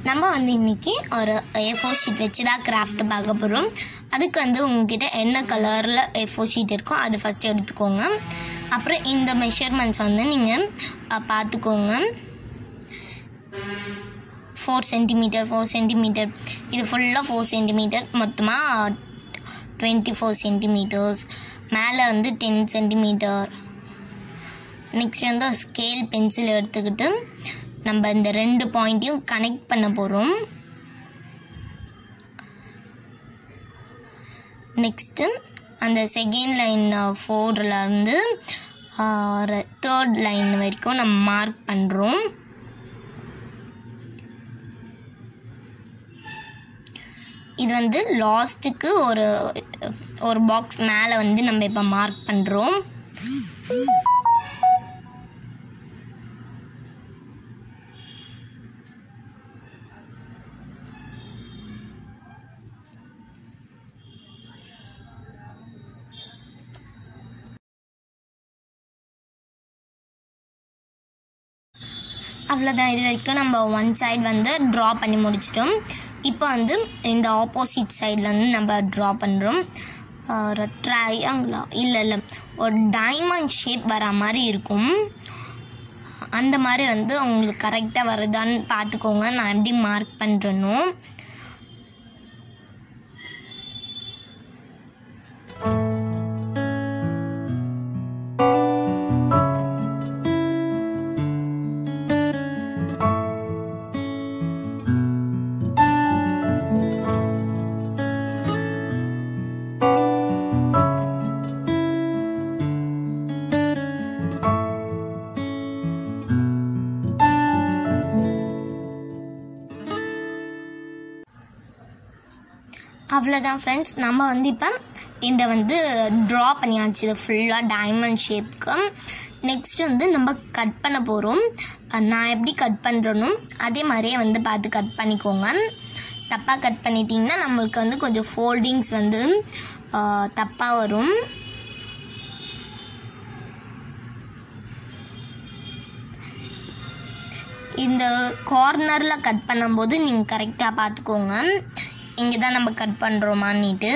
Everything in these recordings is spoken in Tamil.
நம்ம வந்து இன்னைக்கு ஒரு ஏ ஃபோர் ஷீட் வச்சு தான் கிராஃப்ட் பார்க்க போகிறோம் அதுக்கு வந்து உங்ககிட்ட என்ன கலரில் ஏ ஃபோர் ஷீட் இருக்கோ அது ஃபஸ்ட்டு எடுத்துக்கோங்க அப்புறம் இந்த மெஷர்மெண்ட்ஸ் வந்து நீங்கள் பார்த்துக்கோங்க ஃபோர் சென்டிமீட்டர் ஃபோர் சென்டிமீட்டர் இது ஃபுல்லாக ஃபோர் சென்டிமீட்டர் மொத்தமாக டுவெண்ட்டி ஃபோர் சென்டிமீட்டர்ஸ் மேலே வந்து டென் சென்டிமீட்டர் நெக்ஸ்ட் வந்து ஸ்கேல் பென்சில் எடுத்துக்கிட்டு நம்ம இந்த ரெண்டு பாயிண்ட்டையும் கனெக்ட் பண்ண போகிறோம் நெக்ஸ்ட்டு அந்த செகண்ட் லைன் ஃபோர்லேருந்து தேர்ட் லைன் வரைக்கும் நம்ம மார்க் பண்ணுறோம் இது வந்து லாஸ்ட்டுக்கு ஒரு ஒரு பாக்ஸ் மேலே வந்து நம்ம இப்போ மார்க் பண்ணுறோம் அவ்வளோதான் இது வரைக்கும் நம்ம ஒன் சைடு வந்து ட்ரா பண்ணி முடிச்சிட்டோம் இப்போ வந்து இந்த ஆப்போசிட் சைடில் வந்து நம்ம ட்ரா பண்ணுறோம் ஒரு ட்ரையாங்களா இல்லை இல்லை ஒரு டைமண்ட் ஷேப் வர மாதிரி இருக்கும் அந்த மாதிரி வந்து உங்களுக்கு கரெக்டாக வருதான்னு பார்த்துக்கோங்க நான் எப்படி மார்க் பண்ணுறேனோ அவ்வளோதான் ஃப்ரெண்ட்ஸ் நம்ம வந்து இப்போ இந்த வந்து ட்ரா பண்ணியாச்சு இது ஃபுல்லாக டைமண்ட் ஷேப்க்கு நெக்ஸ்ட் வந்து நம்ம கட் பண்ண போகிறோம் நான் எப்படி கட் பண்ணுறேனோ அதே மாதிரியே வந்து பார்த்து கட் பண்ணிக்கோங்க தப்பாக கட் பண்ணிட்டீங்கன்னா நம்மளுக்கு வந்து கொஞ்சம் ஃபோல்டிங்ஸ் வந்து தப்பாக வரும் இந்த கார்னரில் கட் பண்ணும்போது நீங்கள் கரெக்டாக பார்த்துக்கோங்க இங்கே தான் நம்ம கட் பண்ணுறோமான்னிட்டு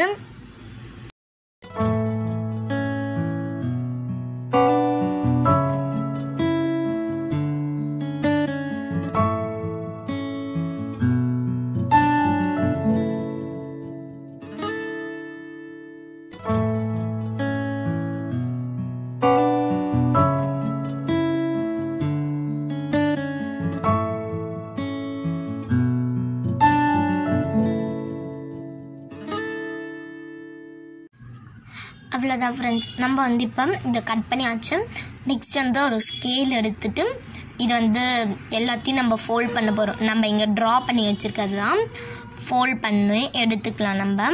அவ்வளோதான் ஃப்ரெண்ட்ஸ் நம்ம வந்து இப்போ இதை கட் பண்ணியாச்சு நெக்ஸ்ட் வந்து ஒரு ஸ்கேல் எடுத்துட்டு இது வந்து எல்லாத்தையும் நம்ம ஃபோல்ட் பண்ண போகிறோம் நம்ம இங்கே ட்ரா பண்ணி வச்சுருக்கிறதுலாம் ஃபோல்ட் பண்ணி எடுத்துக்கலாம் நம்ம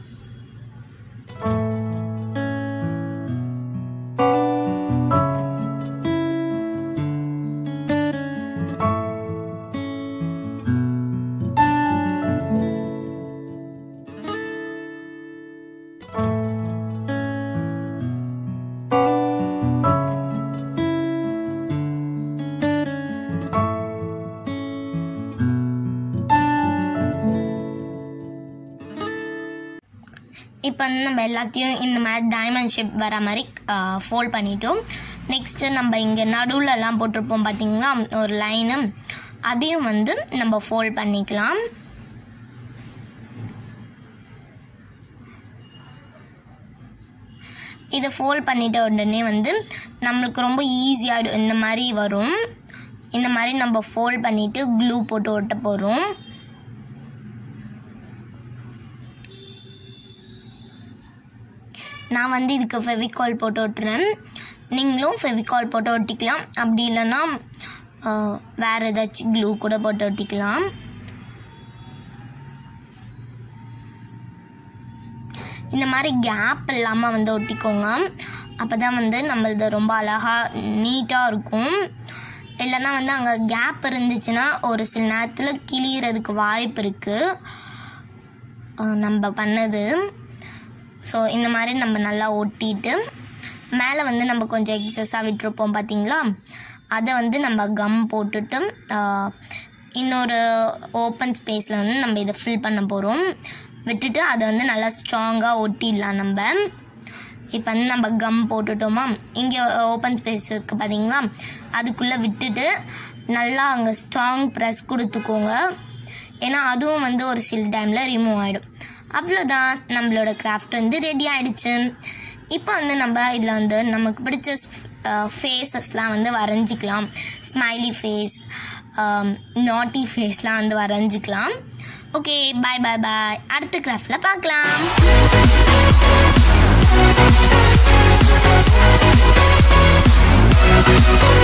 இப்போ வந்து நம்ம எல்லாத்தையும் இந்த மாதிரி டைமண்ட் ஷேப் வர மாதிரி ஃபோல்ட் பண்ணிட்டோம் நெக்ஸ்ட்டு நம்ம இங்கே நடுவுலலாம் போட்டிருப்போம் பார்த்தீங்களா ஒரு லைனு அதையும் வந்து நம்ம ஃபோல்ட் பண்ணிக்கலாம் இதை ஃபோல்ட் பண்ணிட்ட உடனே வந்து நம்மளுக்கு ரொம்ப ஈஸியாகிடும் இந்த மாதிரி வரும் இந்த மாதிரி நம்ம ஃபோல்ட் பண்ணிவிட்டு க்ளூ போட்டு ஒட்ட போகிறோம் நான் வந்து இதுக்கு ஃபெவிகால் போட்டு ஒட்டுறேன் நீங்களும் ஃபெவிகால் போட்டு ஒட்டிக்கலாம் அப்படி இல்லைன்னா வேறு ஏதாச்சும் க்ளூ கூட போட்டு ஒட்டிக்கலாம் இந்த மாதிரி கேப் இல்லாமல் வந்து ஒட்டிக்கோங்க அப்போ தான் வந்து நம்மளது ரொம்ப அழகாக நீட்டாக இருக்கும் இல்லைன்னா வந்து அங்கே கேப் இருந்துச்சுன்னா ஒரு சில நேரத்தில் கிளியறதுக்கு வாய்ப்பு இருக்குது நம்ம பண்ணது ஸோ இந்த மாதிரி நம்ம நல்லா ஒட்டிட்டு மேலே வந்து நம்ம கொஞ்சம் எக்ஸஸாக விட்டுருப்போம் பார்த்தீங்களா அதை வந்து நம்ம கம் போட்டுட்டு இன்னொரு ஓப்பன் ஸ்பேஸில் வந்து நம்ம இதை ஃபில் பண்ண போகிறோம் விட்டுட்டு அதை வந்து நல்லா ஸ்ட்ராங்காக ஒட்டிடலாம் நம்ம இப்போ வந்து நம்ம கம் போட்டுட்டோமா இங்கே ஓப்பன் ஸ்பேஸ் இருக்குது பார்த்தீங்களா அதுக்குள்ளே விட்டுட்டு நல்லா அங்கே ஸ்ட்ராங் ப்ரெஸ் கொடுத்துக்கோங்க ஏன்னா அதுவும் வந்து ஒரு சில டைமில் ரிமூவ் ஆகிடும் அவ்வளோதான் நம்மளோட கிராஃப்ட் வந்து ரெடி ஆயிடுச்சு இப்போ வந்து நம்ம இதில் வந்து நமக்கு பிடிச்ச ஃபேஸஸ்லாம் வந்து வரைஞ்சிக்கலாம் ஸ்மைலி ஃபேஸ் நாட்டி ஃபேஸ்லாம் வந்து வரைஞ்சிக்கலாம் ஓகே பாய் பாய் பாய் அடுத்த கிராஃப்டில் பார்க்கலாம்